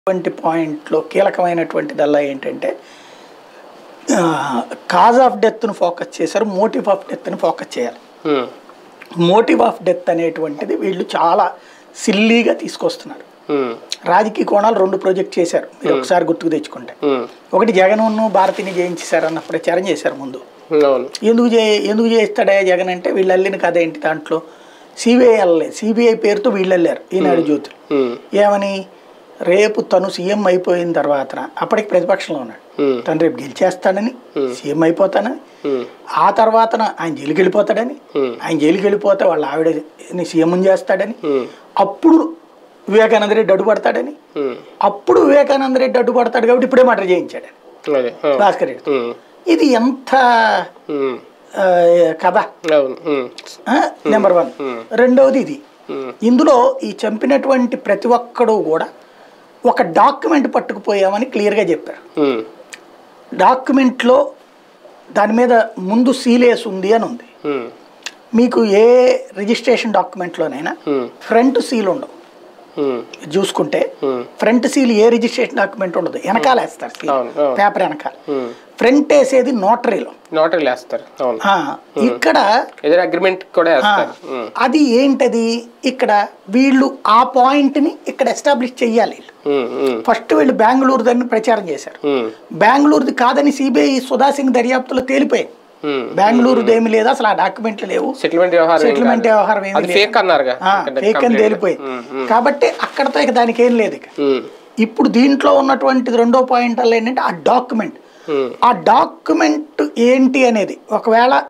వంటి పాయింట్లో కీలకమైనటువంటిదల్లా ఏంటంటే కాజ్ ఆఫ్ డెత్ను ఫోకస్ చేశారు మోటివ్ ఆఫ్ డెత్ని ఫోకస్ చేయాలి ఉమ్, మోటివ్ ఆఫ్ డెత్ అనేటువంటిది వీళ్ళు చాలా సిల్లీగా తీసుకొస్తున్నారు ఉమ్, రాజకీయ కోణాలు రెండు ప్రాజెక్ట్ చేశారు మీరు ఒకసారి గుర్తుకు తెచ్చుకుంటే ఉమ్, ఒకటి జగన్ను భారతిని జయించేశారు అన్న ప్రచారం చేశారు ముందు అవును ఎందుకు చే ఎందుకు చేస్తాడే జగన్ అంటే వీళ్ళు వెళ్ళిన కథ ఏంటి దాంట్లో సిబిఐ వెళ్ళలేదు సిబిఐ పేరుతో వీళ్ళు వెళ్ళారు ఈనాడు జ్యోతులు ఉమ్, ఏమని రేపు తను సీఎం అయిపోయిన తర్వాత అప్పటికి ప్రతిపక్షంలో ఉన్నాడు ఉమ్, తను రేపు గెలిచేస్తాడని సీఎం అయిపోతానని ఉమ్, ఆ తర్వాత ఆయన జైలుకి వెళ్ళిపోతాడని Hmm. ఆయన జైలుకి వెళ్ళిపోతే వాళ్ళ ఆవిడని సీఎం చేస్తాడని ఉమ్, అప్పుడు వివేకానంద రెడ్డి అడ్డుపడతాడని ఉమ్, అప్పుడు వివేకానంద రెడ్డి అడ్డుపడతాడు కాబట్టి ఇప్పుడే మటర్ చేయించాడని అదే ఆ, భాస్కర్ రెడ్డి ఉమ్, ఇది ఎంత ఉమ్, ఆ, కథ అవును ఉమ్, నెంబర్ వన్ Hmm. రెండవది ఇది ఉమ్, ఇందులో ఈ చంపినటువంటి ప్రతి ఒక్కడు కూడా ఒక డాక్యుమెంట్ పట్టుకుపోయామని క్లియర్గా చెప్పారు ఉమ్, డాక్యుమెంట్లో దాని మీద ముందు సీలేస్ ఉంది అని ఉంది ఉమ్, మీకు ఏ రిజిస్ట్రేషన్ డాక్యుమెంట్లోనైనా ఉమ్, ఫ్రంట్ సీల్ ఉండవు ఉమ్, ఇది చూసుకుంటే ఉమ్, ఫ్రంట్ సీల్ ఏ రిజిస్ట్రేషన్ డాక్యుమెంట్ ఉండదు వెనకాల వేస్తారు సీల్ అవును, అవును. పేపర్ వెనకాల ఉమ్. ఫ్రంట్ వేసేది నోటరీలో నోటరీలు వేస్తారు అవును ఆ, ఇక్కడ ఏదైనా అగ్రిమెంట్ కూడా ఆ, వేస్తారు ఉమ్, అది ఏంటది ఇక్కడ వీళ్ళు ఆ పాయింట్ని ఇక్కడ ఎస్టాబ్లిష్ చెయ్యాలి వీళ్ళు ఉమ్, ఉమ్, ఫస్ట్ వీళ్ళు బెంగళూరు దాన్ని ప్రచారం చేశారు ఉమ్, బెంగళూరుది కాదని సిబిఐ సుధా సింగ్ దర్యాప్తులో తేలిపోయింది ఉమ్. బెంగళూరుది ఏమి లేదు అసలు ఆ డాక్యుమెంట్లు లేవు సెటిల్మెంట్ వ్యవహారం ఏం సెటిల్మెంట్ కాదు. వ్యవహారం ఏమి అది లేదు ఫేక్ అన్నారుగా ఫేక్ అని తేలిపోయింది ఉమ్, ఉమ్, కాబట్టి అక్కడతో ఇక దానికి ఏం లేదు ఇక ఉమ్, ఇప్పుడు దీంట్లో ఉన్నటువంటి రెండో పాయింట్ అలా ఏంటంటే ఆ డాక్యుమెంట్ ఉమ్. ఆ డాక్యుమెంట్ ఏంటి అనేది ఒకవేళ